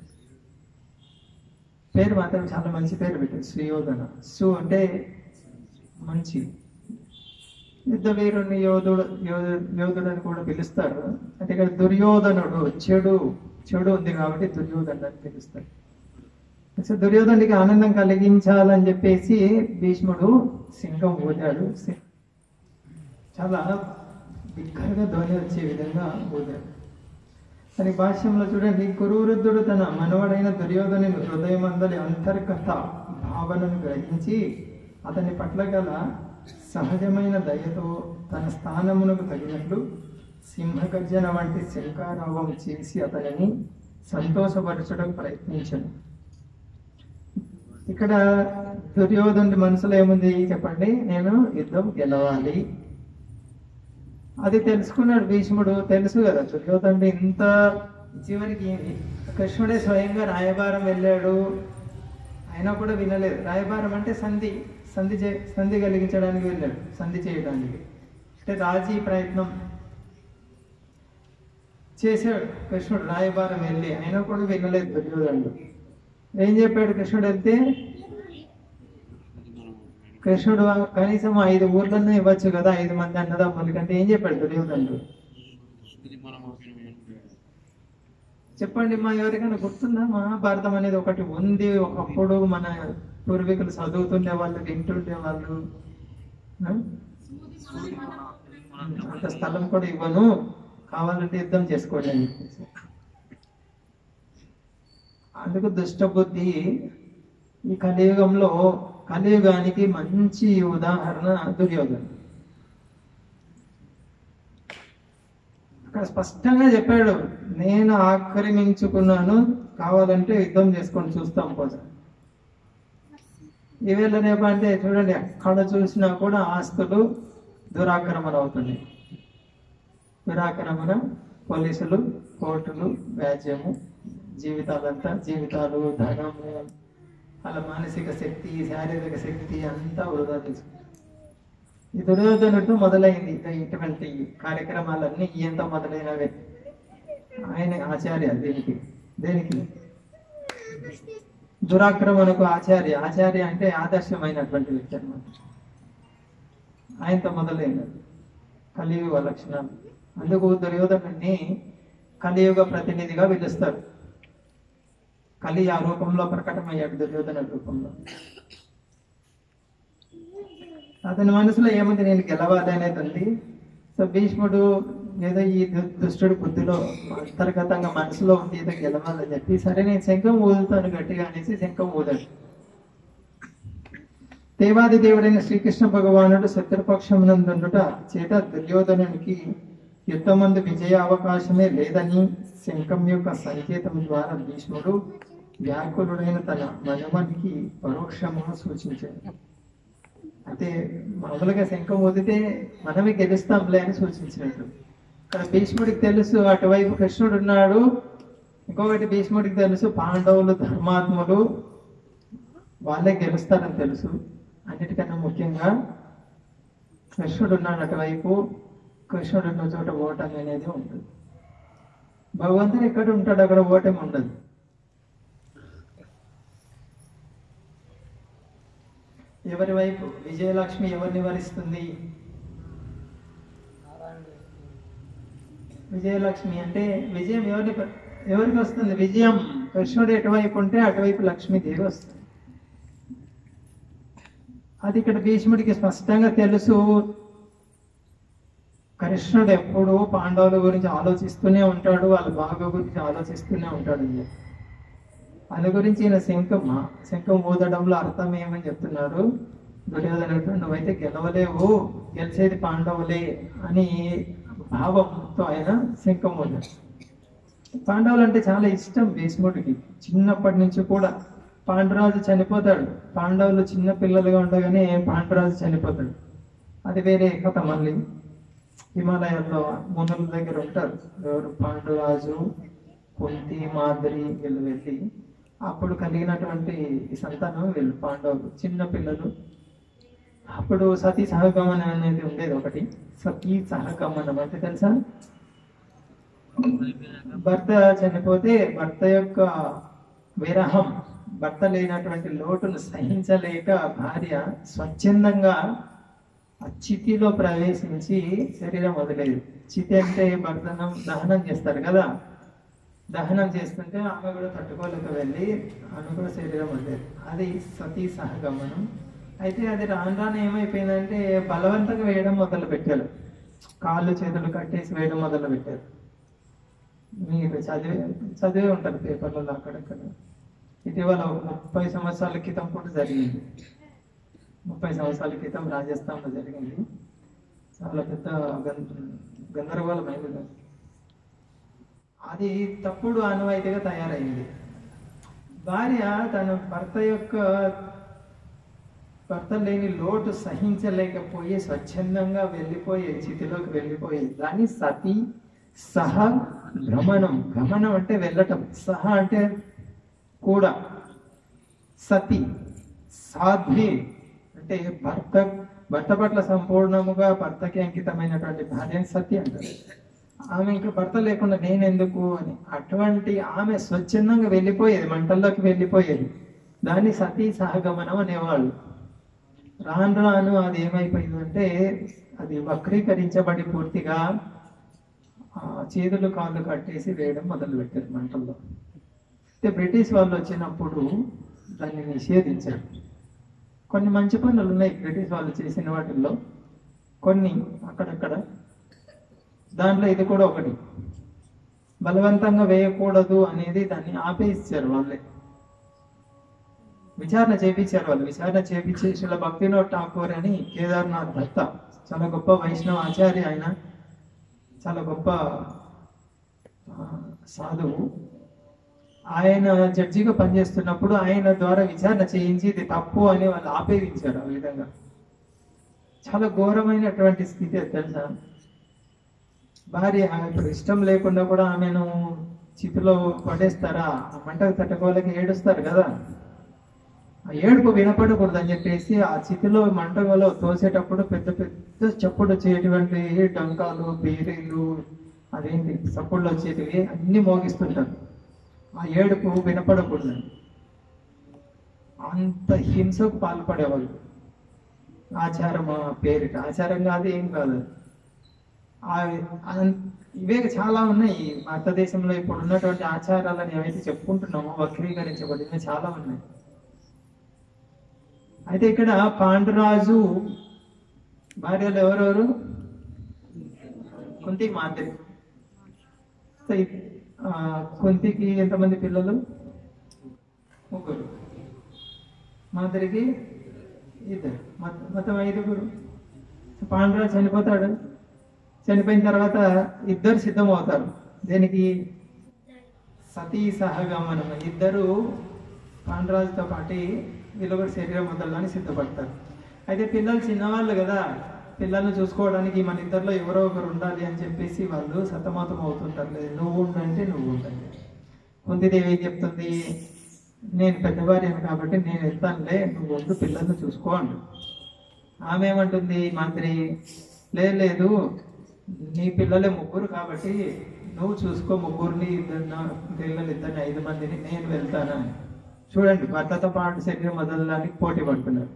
పేరు మాత్రం చాలా మంచి పేరు పెట్టింది సుయోధన సు అంటే మంచి యుద్ధ వీరుని యోధుడు యోధు- యోధుడు అని కూడా పిలుస్తారు అంటే ఇక్కడ దుర్యోధనుడు చెడు చెడు ఉంది కాబట్టి దుర్యోధనుడు అని పిలుస్తారు సో దుర్యోధనుడికి ఆనందం కలిగించాలని చెప్పేసి భీష్ముడు సింహం ఊదాడు సి- చాలా బిగ్గరగా ధ్వని వచ్చే విధంగా ఊదాడు అని భాష్యంలో చూడండి కురువృద్ధుడు తన మనవడైన దుర్యోధనుని హృదయమందలి అంతర్గత భావనను గ్రహించి అతని పట్ల గల సహజమైన దయతో తన స్థానమునకు తగినట్లు సింహగర్జన వంటి శంకారావం చేసి అతనిని సంతోషపరచడం ప్రయత్నించను ఇక్కడ దుర్యోధనుడి మనసులో ఏముంది చెప్పండి నేను యుద్ధం గెలవాలి అది తెలుసుకున్నాడు భీష్ముడు తెలుసు కదా దుర్యోధనుడు ఇంత చివరికి కృష్ణుడే స్వయంగా రాయబారం వెళ్ళాడు అయినా కూడా వినలేదు రాయబారం అంటే సంధి సంధి చే సంధి కలిగించడానికి వెళ్ళాడు సంధి చేయడానికి అంటే రాజీ ప్రయత్నం చేశాడు కృష్ణుడు రాయబారం వెళ్ళి అయినా కూడా వినలేదు దుర్యోధనుడు ఏం చెప్పాడు కృష్ణుడు వెళ్తే కృష్ణుడు కనీసం ఐదు ఊర్లన్నా ఇవ్వచ్చు కదా ఐదు మంది అన్నదమ్ముల కంటే ఏం చెప్పాడు దుర్యోధనుడు చెప్పండి మా ఎవరికైనా గుర్తుందా మహాభారతం అనేది ఒకటి ఉంది ఒకప్పుడు మన పూర్వీకులు చదువుతుండే వాళ్ళు వింటుండే వాళ్ళు ఆ? అంత స్థలం కూడా ఇవ్వను కావాలంటే యుద్ధం చేసుకోండి అని చెప్పేసి అందుకు దుష్టబుద్ధి ఈ కలియుగంలో కలియుగానికి మంచి ఉదాహరణ దుర్యోధన అక్కడ స్పష్టంగా చెప్పాడు నేను ఆక్రమించుకున్నాను కావాలంటే యుద్ధం చేసుకొని చూస్తాం పోతా ఈవేళ రేపు అంటే చూడండి ఎక్కడ చూసినా కూడా ఆస్తులు దురాక్రమణ అవుతున్నాయి దురాక్రమణ పోలీసులు కోర్టులు వ్యాజ్యము జీవితాలంతా జీవితాలు ధనము అలా మానసిక శక్తి శారీరక శక్తి అంతా వృధా చేసుకుంటారు ఈ దుర్యోధనుడితో మొదలైంది ఇక ఇటువంటి కార్యక్రమాలన్నీ ఈయంతో మొదలైనవే ఆయన ఆచార్య దేనికి దేనికి దురాక్రమణకు ఆచార్య ఆచార్య అంటే ఆదర్శమైనటువంటి వ్యక్తి అన్నమాట ఆయనతో మొదలైనది కలియుగ లక్షణాలు అందుకు దుర్యోధనుడిని కలియుగ ప్రతినిధిగా పిలుస్తారు కలి ఆ రూపంలో ప్రకటమయ్యాడు దుర్యోధన రూపంలో అతని మనసులో ఏముంది నేను గెలవాలి అనేది ఉంది సో భీష్ముడు ఏదో ఈ దు- దుష్టుడి బుద్ధిలో అంతర్గతంగా మనసులో ఉంది ఏదో గెలవాలని చెప్పి సరే నేను శంఖం ఊదుతాను గట్టిగా అనేసి శంఖం ఊదాడు దేవాది దేవుడైన శ్రీకృష్ణ భగవానుడు శత్రుపక్షమునందుండుట చేత దుర్యోధనునికి యుద్ధమందు విజయ అవకాశమే లేదని శంఖం యొక్క సంకేతం ద్వారా భీష్ముడు వ్యాకులుడైన తన మనుమనికి పరోక్షముగా సూచించాడు అంటే మామూలుగా శంఖం ఊదితే మనమే గెలుస్తాంలే అని సూచించినట్టు ఇక్కడ భీష్ముడికి తెలుసు అటువైపు కృష్ణుడు ఉన్నాడు ఇంకొకటి భీష్ముడికి తెలుసు పాండవులు ధర్మాత్ములు వాళ్ళే గెలుస్తారని తెలుసు అన్నిటికన్నా ముఖ్యంగా కృష్ణుడు ఉన్నాడు అటువైపు కృష్ణుడు ఉన్న చోట ఓటమి అనేది ఉంటుంది భగవంతుడు ఎక్కడ ఉంటాడు అక్కడ ఓటమి ఉండదు ఎవరి వైపు విజయలక్ష్మి ఎవరిని వరిస్తుంది విజయలక్ష్మి అంటే విజయం ఎవరి ఎవరికి వస్తుంది విజయం కృష్ణుడు ఎటువైపు ఉంటే అటువైపు లక్ష్మీదేవి వస్తుంది అది ఇక్కడ భీష్ముడికి స్పష్టంగా తెలుసు కృష్ణుడు ఎప్పుడు పాండవుల గురించి ఆలోచిస్తూనే ఉంటాడు వాళ్ళ బాగా గురించి ఆలోచిస్తూనే ఉంటాడు అని చెప్పి అందు గురించి ఈయన శంఖం శంఖం ఊదడంలో అర్థం ఏమని చెప్తున్నారు దుర్యోధనుడు నువ్వైతే గెలవలేవు గెలిచేది పాండవులే అని భావంతో ఆయన శంఖం ఊదాడు పాండవులు అంటే చాలా ఇష్టం భీష్ముడికి చిన్నప్పటి నుంచి కూడా పాండురాజు చనిపోతాడు పాండవులు చిన్న పిల్లలుగా ఉండగానే పాండురాజు చనిపోతాడు అది వేరే కథ మళ్ళీ హిమాలయాల్లో మునుల దగ్గర ఉంటారు ఎవరు పాండురాజు కుంతి మాదిరి వీళ్ళు వెళ్ళి అప్పుడు కలిగినటువంటి ఈ సంతానం వీళ్ళు పాండవులు చిన్న పిల్లలు అప్పుడు సతీ సహగమనం అనేది ఉండేది ఒకటి సతీ సహగమనం అంటే తెలుసా భర్త చనిపోతే భర్త యొక్క విరహం భర్త లేనటువంటి లోటును సహించలేక భార్య స్వచ్ఛందంగా ఆ చితిలో ప్రవేశించి శరీరం వదిలేదు చితి అంటే భర్తనం దహనం చేస్తారు కదా దహనం చేస్తుంటే ఆమె కూడా తట్టుకోలేక వెళ్ళి ఆమె కూడా శరీరం వదిలేదు అది సతీ సహగమనం అయితే అది రాను రాను ఏమైపోయిందంటే బలవంతంగా వేయడం మొదలు పెట్టారు కాళ్ళు చేతులు కట్టేసి వేయడం మొదలు పెట్టారు మీరు చదివే చదివే ఉంటారు పేపర్లలో అక్కడక్కడ ఇటీవల ఒక ముప్పై సంవత్సరాల క్రితం కూడా జరిగింది ముప్పై సంవత్సరాల క్రితం రాజస్థాన్లో జరిగింది చాలా పెద్ద గం- గందరగోళమైంది అది. అది తప్పుడు ఆనవాయితీగా తయారైంది భార్య తన భర్త యొక్క భర్త లేని లోటు సహించలేకపోయి స్వచ్ఛందంగా వెళ్ళిపోయే స్థితిలోకి వెళ్ళిపోయి దాన్ని సతీ సహ గమనం గమనం అంటే వెళ్ళటం సహ అంటే కూడా సతి సాధ్వి అంటే భర్త భర్త పట్ల సంపూర్ణముగా భర్తకి అంకితమైనటువంటి భార్య సతి అంటారు ఆమె ఇంకా భర్త లేకుండా నేనెందుకు అని అటువంటి ఆమె స్వచ్ఛందంగా వెళ్ళిపోయేది మంటల్లోకి వెళ్ళిపోయేది దాన్ని సతీ సహగమనం అనేవాళ్ళు రాను రాను అది ఏమైపోయిందంటే అది వక్రీకరించబడి పూర్తిగా ఆ, చేతులు కాళ్ళు కట్టేసి వేయడం మొదలు పెట్టారు మంటల్లో అయితే బ్రిటిష్ వాళ్ళు వచ్చినప్పుడు దాన్ని నిషేధించారు కొన్ని మంచి పనులు ఉన్నాయి బ్రిటిష్ వాళ్ళు చేసిన వాటిల్లో కొన్ని అక్కడక్కడ దాంట్లో ఇది కూడా ఒకటి బలవంతంగా వేయకూడదు అనేది దాన్ని ఆపేయించారు వాళ్ళే విచారణ చేపించారు వాళ్ళు విచారణ చేపించి శిల భక్తినాథ్ ఠాకూర్ అని కేదార్నాథ్ దత్త చాలా గొప్ప వైష్ణవ ఆచార్య ఆయన చాలా గొప్ప ఆ, సాధువు ఆయన జడ్జిగా పనిచేస్తున్నప్పుడు ఆయన ద్వారా విచారణ చేయించి ఇది తప్పు అని వాళ్ళు ఆపేయించారు ఆ విధంగా చాలా ఘోరమైనటువంటి స్థితి అది తెలుసా భార్య ఇప్పుడు ఇష్టం లేకుండా కూడా ఆమెను చితిలో పడేస్తారా ఆ మంటకు తట్టుకోలేక ఏడుస్తారు కదా ఆ ఏడుపు వినపడకూడదు అని చెప్పేసి ఆ చితిలో మంటగలో తోసేటప్పుడు పెద్ద పెద్ద చప్పుడు వచ్చేటువంటి డంకాలు బీరీలు అదేంటి చప్పుళ్ళు వచ్చేటివి అన్ని మోగిస్తుంటారు ఆ ఏడుపు వినపడకూడదు అంత హింసకు పాల్పడేవాళ్ళు ఆచారం ఆ పేరిట ఆచారం కాదు ఏం కాదు ఆ- అన్- ఇవే చాలా ఉన్నాయి ఈ భారతదేశంలో ఇప్పుడు ఉన్నటువంటి ఆచారాలను ఏవైతే చెప్పుకుంటున్నామో వక్రీకరించబడిన చాలా ఉన్నాయి అయితే ఇక్కడ పాండురాజు భార్యలు ఎవరెవరు కుంతి మాదిరి సో ఇ- ఆ, కుంతికి ఎంతమంది పిల్లలు ముగ్గురు మాదిరికి ఇద్దరు మొత్తం- మొత్తం ఐదుగురు పాండురాజు చనిపోతాడు చనిపోయిన తర్వాత ఇద్దరు సిద్ధమవుతారు దేనికి సతీ సహగమనం ఇద్దరు పాండురాజుతో పాటు వీళ్ళు కూడా శరీరం వదలని సిద్ధపడతారు అయితే పిల్లలు చిన్నవాళ్ళు కదా పిల్లల్ని చూసుకోవడానికి మన ఇద్దరిలో ఎవరో ఒకరు ఉండాలి అని చెప్పేసి వాళ్ళు సతమతం అవుతుంటారు లేదు నువ్వు ఉండంటే నువ్వు ఉండండి కుంతిదేవి ఏం చెప్తుంది నేను పెద్దవారిని కాబట్టి నేను వెళ్తానులే నువ్వు ఉండు పిల్లల్ని చూసుకో అంటు ఆమె ఏమంటుంది మంత్రి లేదు లేదు నీ పిల్లలే ముగ్గురు కాబట్టి నువ్వు చూసుకో ముగ్గురిని ఇద్దరు పిల్లలు ఇద్దరిని ఐదు మందిని నేను వెళ్తాను అని చూడండి భర్తతో పాటు శరీరం వదలడానికి పోటీ పడుతున్నారు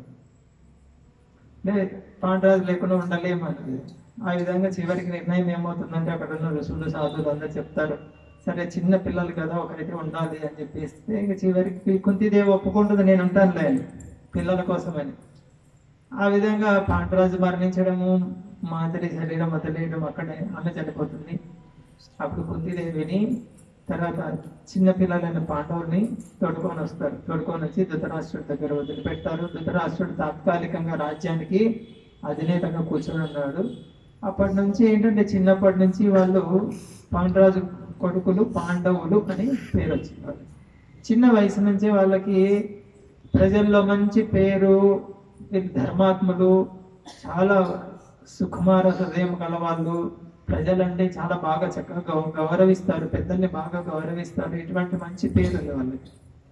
లే పాండరాజు లేకుండా ఉండలేమన్నది ఆ విధంగా చివరికి నిర్ణయం ఏమవుతుందంటే అక్కడ ఉన్న ఋషులు సాధువులు అందరూ చెప్తారు సరే చిన్న పిల్లలు కదా ఒకరైతే ఉండాలి అని చెప్పేస్తే ఇక చివరికి కుంతిదేవి ఒప్పుకుంటుంది నేను ఉంటానులే అని పిల్లల కోసమని ఆ విధంగా పాండరాజు మరణించడము మాదిరి శరీరం వదిలేయడం అక్కడే ఆమె చనిపోతుంది అప్పుడు కుంతిదేవిని తర్వాత చిన్న పిల్లలైన పాండవుల్ని తోడుకొని వస్తారు తోడుకొని వచ్చి ధృతరాష్ట్రుడి దగ్గర వదిలిపెడతారు ధృతరాష్ట్రుడు తాత్కాలికంగా రాజ్యానికి అధినేతగా కూర్చొని ఉన్నాడు అప్పటి నుంచి ఏంటంటే చిన్నప్పటి నుంచి వాళ్ళు పాండరాజు కొడుకులు పాండవులు అని పేరు వచ్చింది వాళ్ళకి. చిన్న వయసు నుంచే వాళ్ళకి ప్రజల్లో మంచి పేరు వీళ్ళు ధర్మాత్ములు చాలా సుకుమార హృదయం గల వాళ్ళు ప్రజలంటే చాలా బాగా చక్కగా గౌ- గౌరవిస్తారు పెద్దల్ని బాగా గౌరవిస్తారు ఇటువంటి మంచి పేరు ఉంది వాళ్ళకి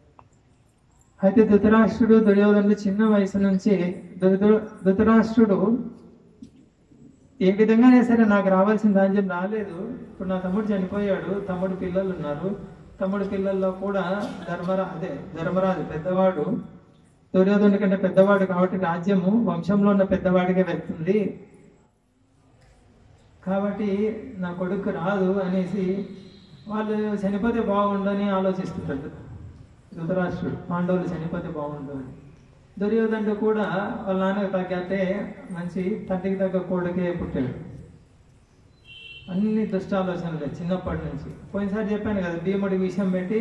అయితే ధృతరాష్ట్రుడు దుర్యోధనుడు చిన్న వయసు నుంచి ధృత- ధృతరాష్ట్రుడు ఏ విధంగానే సరే నాకు రావాల్సిన రాజ్యం రాలేదు ఇప్పుడు నా తమ్ముడు చనిపోయాడు తమ్ముడు పిల్లలు ఉన్నారు తమ్ముడు పిల్లల్లో కూడా ధర్మరా అదే ధర్మరాజు పెద్దవాడు దుర్యోధను కంటే పెద్దవాడు కాబట్టి రాజ్యము వంశంలో ఉన్న పెద్దవాడికే వెళ్తుంది కాబట్టి నా కొడుకు రాదు అనేసి వాళ్ళు చనిపోతే బాగుండని ఆలోచిస్తుంటాడు ధృతరాష్ట్రుడు పాండవులు చనిపోతే బాగుండు అని దుర్యోధనుడు కూడా వాళ్ళ నాన్నకు తగ్గట్టే మంచి తండ్రికి తగ్గ కొడుకే పుట్టాడు అన్ని దుష్ట ఆలోచనలే చిన్నప్పటి నుంచి పోయినసారి చెప్పాను కదా భీముడి విషయం పెట్టి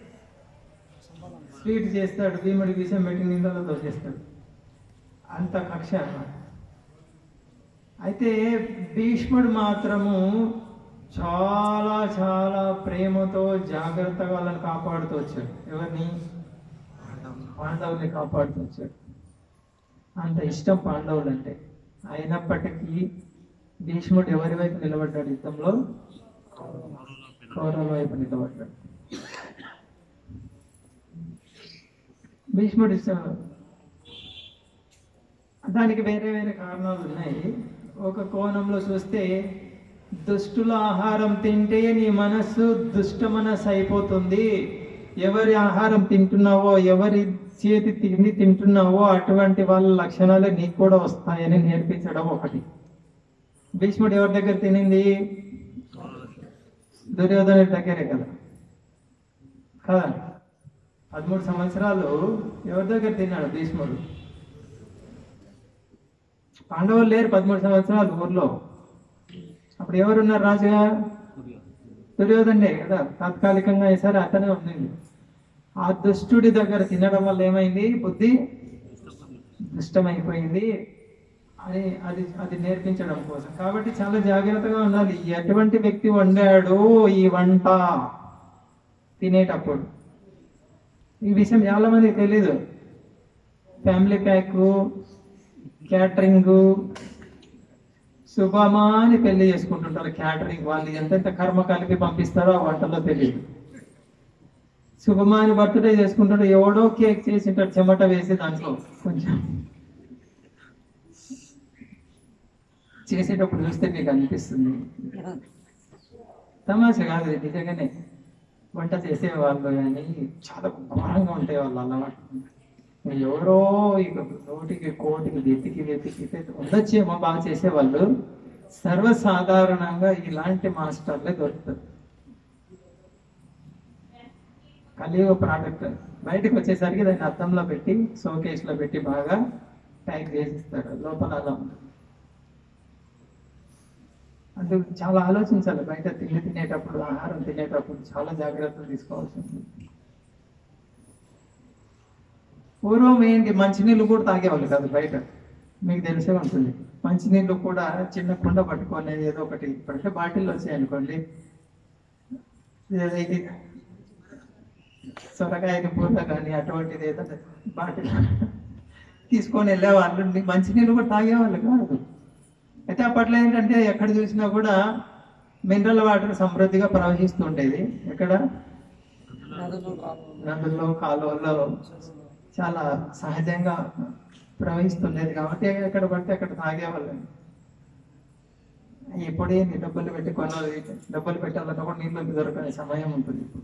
స్వీట్ చేస్తాడు భీముడి విషయం పెట్టి నిందలో దోచేస్తాడు అంత కక్ష అన్నమాట అయితే భీష్ముడు మాత్రము చాలా చాలా ప్రేమతో జాగ్రత్తగా వాళ్ళని కాపాడుతూ వచ్చాడు ఎవరిని పాండవుల్ని కాపాడుతూ వచ్చాడు అంత ఇష్టం పాండవులు అంటే అయినప్పటికీ భీష్ముడు ఎవరి వైపు నిలబడ్డాడు యుద్ధంలో కౌరవుల వైపు నిలబడ్డాడు భీష్ముడు ఇష్టం దానికి వేరే వేరే కారణాలు ఉన్నాయి ఒక కోణంలో చూస్తే దుష్టుల ఆహారం తింటే నీ మనస్సు దుష్ట మనస్సు అయిపోతుంది ఎవరి ఆహారం తింటున్నావో ఎవరి చేతి తిండి తింటున్నావో అటువంటి వాళ్ళ లక్షణాలు నీకు కూడా వస్తాయని నేర్పించడం ఒకటి భీష్ముడు ఎవరి దగ్గర తినింది దుర్యోధనుడి దగ్గరే కదా కదా పదమూడు సంవత్సరాలు ఎవరి దగ్గర తిన్నాడు భీష్ముడు పాండవులు లేరు పదమూడు సంవత్సరాలు ఊర్లో అప్పుడు ఎవరున్నారు రాజుగా దుర్యోధనే కదా తాత్కాలికంగా వేసారు అతనే ఉండింది ఆ దుష్టుడి దగ్గర తినడం వల్ల ఏమైంది బుద్ధి దుష్టమైపోయింది అని అది అది నేర్పించడం కోసం కాబట్టి చాలా జాగ్రత్తగా ఉండాలి ఎటువంటి వ్యక్తి వండాడు ఈ వంట తినేటప్పుడు ఈ విషయం చాలా మందికి తెలీదు ఫ్యామిలీ ప్యాక్ క్యాటరింగ్ శుభమా అని పెళ్లి చేసుకుంటుంటారు క్యాటరింగ్ వాళ్ళు ఎంతెంత కర్మ కలిపి పంపిస్తారో ఆ వంటలో తెలియదు శుభమా అని బర్త్డే చేసుకుంటాడు ఎవడో కేక్ చేసింటాడు చెమట వేసి దాంట్లో కొంచెం చేసేటప్పుడు చూస్తే మీకు అనిపిస్తుంది తమాషా కాదు ఇది నిజంగానే వంట చేసే వాళ్ళు కానీ చాలా ఘోరంగా ఉంటాయి వాళ్ళు అలవాటు ఎవరో ఇక నోటికి కోటికి వెతికి వెతికి వెతికి ఉండొచ్చేమో బాగా చేసేవాళ్ళు సర్వసాధారణంగా ఇలాంటి మాస్టర్లే దొరుకుతారు కలియుగ ప్రోడక్ట్ బయటకు వచ్చేసరికి దాన్ని అద్దంలో పెట్టి షోకేస్ లో పెట్టి బాగా ప్యాక్ చేసిస్తారు లోపల అలా ఉంటుంది అందుకు చాలా ఆలోచించాలి బయట తిండి తినేటప్పుడు ఆహారం తినేటప్పుడు చాలా జాగ్రత్తలు తీసుకోవాల్సి ఉంటుంది పూర్వం ఏంటి మంచినీళ్ళు కూడా తాగేవాళ్ళు కాదు బయట మీకు తెలిసే ఉంటుంది మంచినీళ్ళు కూడా చిన్న కుండ పట్టుకొని ఏదో ఒకటి ఇప్పుడంటే బాటిల్ వచ్చాయి అనుకోండి ఏదో ఇది సొరకాయని పూత కానీ అటువంటిది ఏదో బాటిల్ తీసుకొని వెళ్ళేవాళ్ళు మంచినీళ్ళు కూడా తాగేవాళ్ళు కాదు అయితే అప్పట్లో ఏంటంటే ఎక్కడ చూసినా కూడా మినరల్ వాటర్ సమృద్ధిగా ప్రవహిస్తూ ఉండేది ఎక్కడ నదుల్లో కాలువల్లో చాలా సహజంగా ప్రవహిస్తుండేది కాబట్టి ఎక్కడ పడితే అక్కడ తాగేవాళ్ళం ఇప్పుడు ఏంది డబ్బులు పెట్టి కొనాలి డబ్బులు పెట్టాలన్నా కూడా నీళ్ళు దొరకని సమయం ఉంటుంది ఇప్పుడు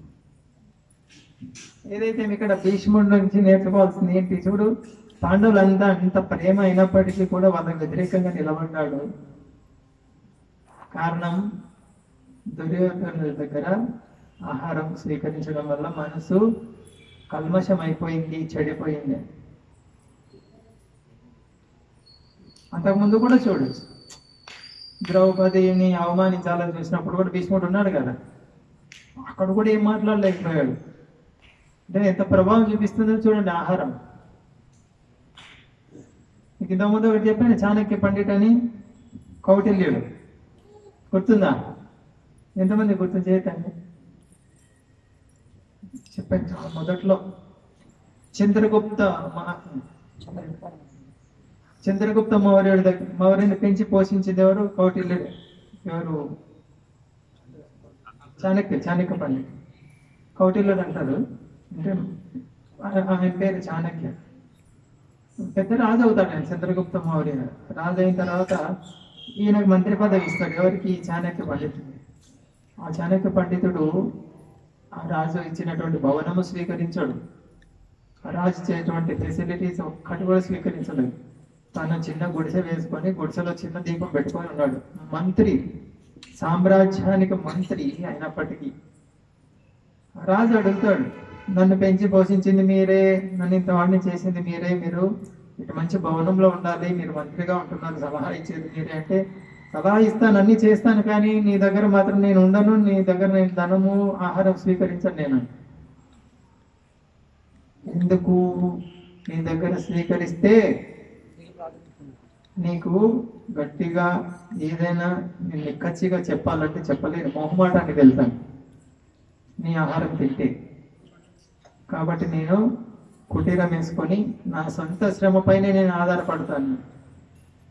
ఏదైతే ఇక్కడ భీష్ముడి నుంచి నేర్చుకోవాల్సింది ఏంటి చూడు పాండవులంతా అంత ప్రేమ అయినప్పటికీ కూడా వాళ్ళకి వ్యతిరేకంగా నిలబడ్డాడు కారణం దుర్యోధనుడి దగ్గర ఆహారం స్వీకరించడం వల్ల మనసు కల్మషం అయిపోయింది చెడిపోయింది అంతకుముందు కూడా చూడు ద్రౌపదిని అవమానించాలని చూసినప్పుడు కూడా భీష్ముడు ఉన్నాడు కదా అక్కడ కూడా ఏం మాట్లాడలేకపోయాడు అంటే ఎంత ప్రభావం చూపిస్తుందో చూడండి ఆహారం మీకు ఇంతకుముందు ఒకటి చెప్పాను చాణక్య పండిట్ అని కౌటిల్యుడు గుర్తుందా ఎంతమంది గుర్తు చేయటండి చెప్పాను మొదట్లో చంద్రగుప్త మహా చంద్రగుప్త మౌర్యుడి దగ్గర మౌర్యుని పెంచి పోషించింది ఎవరు కౌటిల్యుడు ఎవరు చాణక్య చాణక్య పండిట్ కౌటిల్యుడు అంటారు అంటే ఆ- ఆయన పేరు చాణక్య పెద్ద రాజు అవుతాడు ఆయన చంద్రగుప్త మౌర్య రాజు అయిన తర్వాత ఈయనకు మంత్రి పదవి ఇస్తాడు ఎవరికి ఈ చాణక్య పండితుడు ఆ చాణక్య పండితుడు ఆ రాజు ఇచ్చినటువంటి భవనము స్వీకరించాడు ఆ రాజు ఇచ్చేటువంటి ఫెసిలిటీస్ ఒక్కటి కూడా స్వీకరించలేదు తను చిన్న గుడిసె వేసుకొని గుడిసెలో చిన్న దీపం పెట్టుకొని ఉన్నాడు మంత్రి సామ్రాజ్యానికి మంత్రి అయినప్పటికీ రాజు అడుగుతాడు నన్ను పెంచి పోషించింది మీరే నన్ను ఇంత వాడిని చేసింది మీరే మీరు ఇటు మంచి భవనంలో ఉండాలి మీరు మంత్రిగా ఉంటున్నారు సలహా ఇచ్చేది మీరే అంటే సలహా ఇస్తాను అన్ని చేస్తాను కానీ నీ దగ్గర మాత్రం నేను ఉండను నీ దగ్గర నేను ధనము ఆహారం స్వీకరించను నేను ఎందుకు నీ దగ్గర స్వీకరిస్తే నీకు గట్టిగా ఏదైనా నేను నిక్కచ్చిగా చెప్పాలంటే చెప్పలేను మొహమాటానికి వెళ్తాను నీ ఆహారం తింటే కాబట్టి నేను కుటీరం వేసుకొని నా సొంత శ్రమపైనే నేను ఆధారపడతాను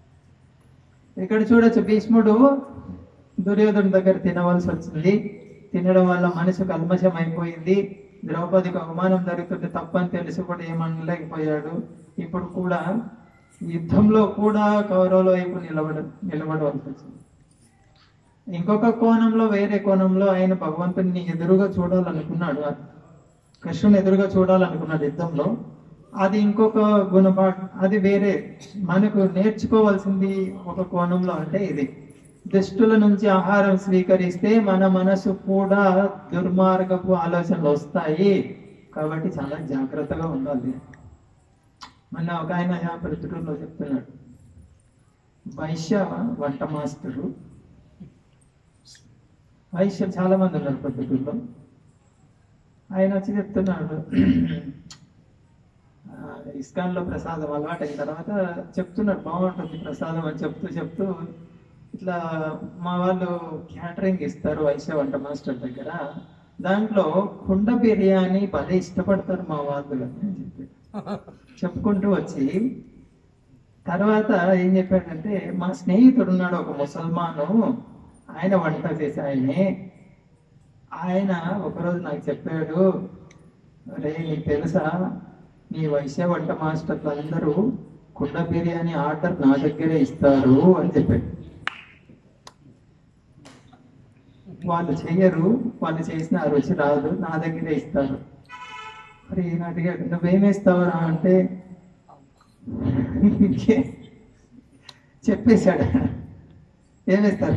ఇక్కడ చూడొచ్చు భీష్ముడు దుర్యోధను దగ్గర తినవలసి వచ్చింది తినడం వల్ల మనసు కల్మషం అయిపోయింది ద్రౌపదికి అవమానం జరుగుతుంటే తప్పని తెలిసి కూడా ఏమనలేకపోయాడు ఇప్పుడు కూడా యుద్ధంలో కూడా కౌరవుల వైపు నిలబడ నిలబడవలసి వచ్చింది ఇంకొక కోణంలో వేరే కోణంలో ఆయన భగవంతుని ఎదురుగా చూడాలనుకున్నాడు కృష్ణుని ఎదురుగా చూడాలనుకున్నాడు యుద్ధంలో అది ఇంకొక గుణపాఠ అది వేరే మనకు నేర్చుకోవాల్సింది ఒక కోణంలో అంటే ఇది దుష్టుల నుంచి ఆహారం స్వీకరిస్తే మన మనసు కూడా దుర్మార్గపు ఆలోచనలు వస్తాయి కాబట్టి చాలా జాగ్రత్తగా ఉండాలి మొన్న ఒక ఆయన ప్రతిటూరులో చెప్తున్నాడు వైశ్య వంట మాస్టరు వైశ్యం చాలా మంది ఉన్నారు ప్రొద్దుటూరులో ఆయన వచ్చి చెప్తున్నాడు ఆ, ఇస్కాన్లో ప్రసాదం అలవాటు అయిన తర్వాత చెప్తున్నాడు బాగుంటుంది ప్రసాదం అని చెప్తూ చెప్తూ ఇట్లా మా వాళ్ళు క్యాటరింగ్ ఇస్తారు వైశ్య వంట మాస్టర్ దగ్గర దాంట్లో కుండ బిర్యానీ భలే ఇష్టపడతారు మా వాళ్ళు అని చెప్పి చెప్పుకుంటూ వచ్చి తర్వాత ఏం చెప్పాడంటే మా స్నేహితుడు ఉన్నాడు ఒక ముసల్మాను ఆయన వంట చేసే ఆయనే ఆయన ఒకరోజు నాకు చెప్పాడు రే నీకు తెలుసా నీ వైశ్య వంట మాస్టర్లు అందరూ కుండ బిర్యానీ ఆర్డర్ నా దగ్గరే ఇస్తారు అని చెప్పాడు వాళ్ళు చెయ్యరు వాళ్ళు చేసిన ఆ రుచి రాదు నా దగ్గరే ఇస్తారు మరి ఈయన అడిగాడు నువ్వేమేస్తావరా అంటే చెప్పేశాడు ఏమేస్తారు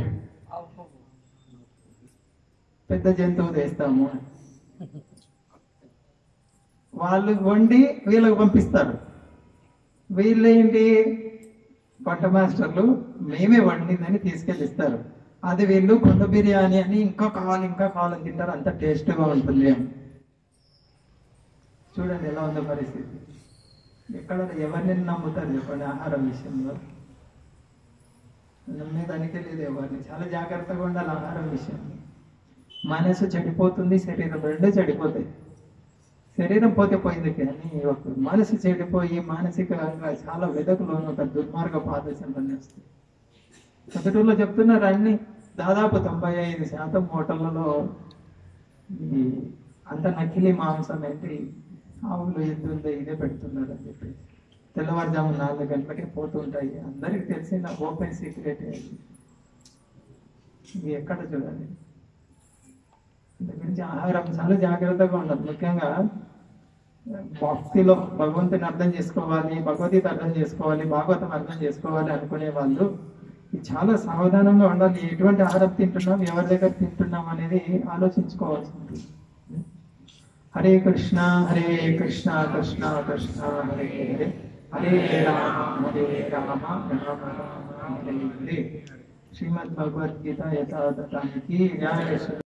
పెద్ద జంతువు తెస్తాము వాళ్ళు వండి వీళ్ళకి పంపిస్తారు వీళ్ళేంటి వంట మాస్టర్లు మేమే వండిందని తీసుకెళ్ళిస్తారు అది వీళ్ళు కుండ బిర్యానీ అని ఇంకా కావాలి ఇంకా కావాలని తింటారు అంత టేస్ట్గా ఉంటుంది అని చూడండి ఎలా ఉందో పరిస్థితి ఎక్కడ ఎవరిని నమ్ముతారు చెప్పండి ఆహారం విషయంలో నమ్మేదానికే లేదు ఎవరిని చాలా జాగ్రత్తగా ఉండాలి ఆహారం విషయంలో మనసు చెడిపోతుంది శరీరం రెండు చెడిపోతాయి శరీరం పోతే పోయింది కానీ ఒక మనసు చెడిపోయి మానసికంగా చాలా వెదకులోను ఒక దుర్మార్గపు ఆలోచనలు వస్తాయి మొదటిలో చెప్తున్నారు అన్ని దాదాపు తొంభై ఐదు శాతం హోటళ్లలో ఈ అంత నకిలీ మాంసం ఏంటి ఆవులు ఎద్దులు ఇదే పెడుతున్నారు అని చెప్పి తెల్లవారుజాము నాలుగు గంటలకే పోతుంటాయి అందరికి తెలిసిన ఓపెన్ సీక్రెట్ ఇది ఎక్కడ చూడాలి దాని గురించి ఆహారం చాలా జాగ్రత్తగా ఉండాలి ముఖ్యంగా భక్తిలో భగవంతుని అర్థం చేసుకోవాలి భగవద్గీత అర్థం చేసుకోవాలి భాగవతం అర్థం చేసుకోవాలి అనుకునే వాళ్ళు ఇది చాలా సావధానంగా ఉండాలి ఎటువంటి ఆహారం తింటున్నాం ఎవరి దగ్గర తింటున్నాం అనేది ఆలోచించుకోవాల్సి ఉంటుంది హరే కృష్ణ హరే కృష్ణ కృష్ణ కృష్ణ హరే హరే హరే రామ హరే రామ రామ రామ హరే హరే శ్రీమద్ భగవద్గీత యథాతథానికి జయ శ్రీ